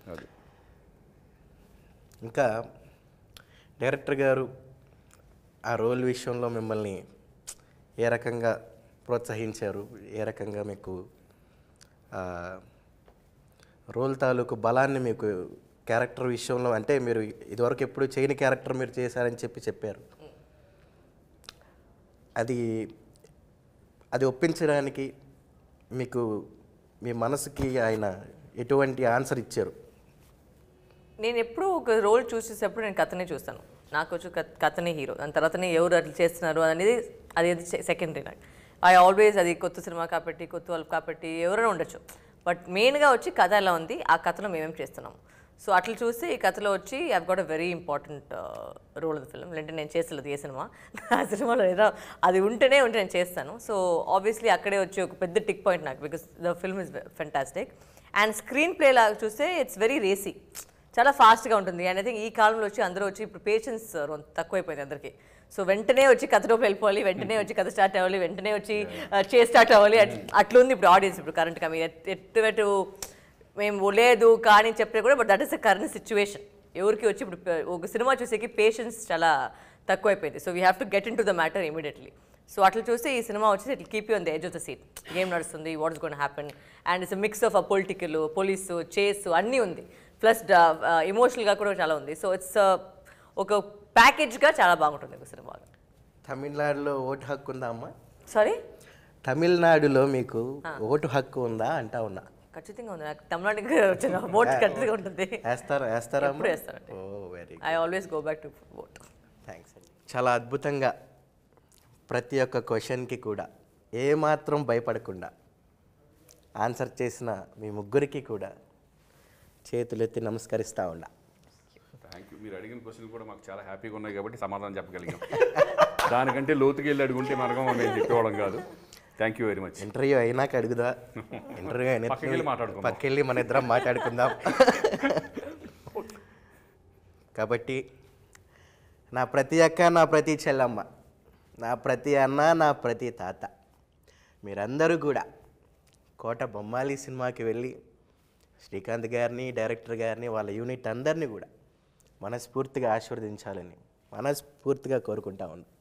అది ఇంకా డైరెక్టర్ గారు ఆ రోల్ విషయంలో మిమ్మల్ని ఏ రకంగా ప్రోత్సహించారు ఏ రకంగా మీకు ఆ, రోల్ తాలూకు బలాన్ని మీకు క్యారెక్టర్ విషయంలో అంటే మీరు ఇదివరకు ఎప్పుడు చేయని క్యారెక్టర్ మీరు చేశారని చెప్పి చెప్పారు అది అది ఒప్పించడానికి మీకు మీ మనసుకి ఆయన ఎటువంటి ఆన్సర్ ఇచ్చారు నేను ఎప్పుడు ఒక రోల్ చూసేటప్పుడు నేను కథనే చూస్తాను నాకు వచ్చి కథ- కథనే హీరో దాని తర్వాతనే ఎవరు అట్లా చేస్తున్నారు అనేది అది సెకండరీ నాకు ఐ ఆల్వేస్ అది కొత్త సినిమా కాబట్టి కొత్త వాళ్ళు కాబట్టి ఎవరైనా ఉండొచ్చు బట్ మెయిన్గా వచ్చి కథ ఎలా ఉంది ఆ కథలో మేమేం చేస్తున్నాము సో అట్లా చూసి ఈ కథలో వచ్చి I've got a very important role of the film అంటే నేను చేస్తలేదు ఏ సినిమా ఆ సినిమాలో ఏదో అది ఉంటేనే ఉంటే నేను చేస్తాను సో ఆబ్వియస్లీ అక్కడే వచ్చి ఒక పెద్ద టిక్ పాయింట్ నాకు because the film is fantastic and screenplay లాగా చూస్తే ఇట్స్ వెరీ రేసీ చాలా ఫాస్ట్గా ఉంటుంది అండ్ ఐ థింక్ ఈ కాలంలో వచ్చి అందరూ వచ్చి ఇప్పుడు పేషెన్స్ తక్కువైపోయింది అందరికీ సో వెంటనే వచ్చి కథలోకి వెళ్ళిపోవాలి వెంటనే వచ్చి కథ స్టార్ట్ అవ్వాలి వెంటనే వచ్చి చే స్టార్ట్ అవ్వాలి అట్- అట్లుంది ఇప్పుడు ఆడియన్స్ ఇప్పుడు కరెంట్గా మీరు ఎట్- ఎట్టు ఎటు మేము లేదు కానీ చెప్తే కూడా but that is the current situation ఎవరికి వచ్చి ఇప్పుడు ప- ఒక సినిమా చూసేకి పేషెన్స్ చాలా తక్కువైపోయింది so we have to get in to the matter immediately so అట్లా చూస్తే ఈ సినిమా వచ్చి it keep you on the edge of the seat ఏం నడుస్తుంది what is gone happen and it's mix of a political police chase అన్నీ ఉంది plus ఎమోషనల్గా కూడా చాలా ఉంది సో ఇట్స్ ఒక ప్యాకేజ్గా చాలా బాగుంటుంది ఒక సినిమా తమిళనాడులో ఓటు హక్కు ఉందా అమ్మా సారీ తమిళనాడులో మీకు ఓటు హక్కు ఉందా అంటా ఉన్నా ఖచ్చితంగా ఉంది నాకు తమిళనాడుకి వచ్చిన ఓట్ ఖచ్చితంగా ఉంటుంది వేస్తారా వేస్తారా ఎప్పుడు వేస్తానండి. Oh very I always go back to vote thanks అండి చాలా అద్భుతంగా ప్రతి ఒక్క క్వశ్చన్కి కూడా ఏమాత్రం భయపడకుండా ఆన్సర్ చేసిన మీ ముగ్గురికి కూడా చేతులెత్తి నమస్కరిస్తా ఉన్నా థ్యాంక్ యూ మీరు అడిగిన క్వశ్చన్ కూడా మాకు చాలా హ్యాపీగా ఉన్నాయి కాబట్టి సమాధానం చెప్పగలిగాం దానికంటే లోతుకి వెళ్ళి అడుగుంటే మనకు మేము చెప్పేవాళ్ళం కాదు thank you very much interview అయినాక అడుగుదా ఇంటర్వ్యూ అయిన పక్కకెళ్ళి మాట్లాడుకుందాం. పక్కెళ్ళి మన ఇద్దరం మాట్లాడుకుందాం కాబట్టి నా ప్రతి అక్క నా ప్రతి చెల్లమ్మ నా ప్రతి అన్న నా ప్రతి తాత మీరందరూ కూడా కోట బొమ్మాలి సినిమాకి వెళ్ళి శ్రీకాంత్ గారిని డైరెక్టర్ గారిని వాళ్ళ యూనిట్ అందరినీ కూడా మనస్ఫూర్తిగా ఆశీర్వదించాలని మనస్ఫూర్తిగా కోరుకుంటా ఉన్నాను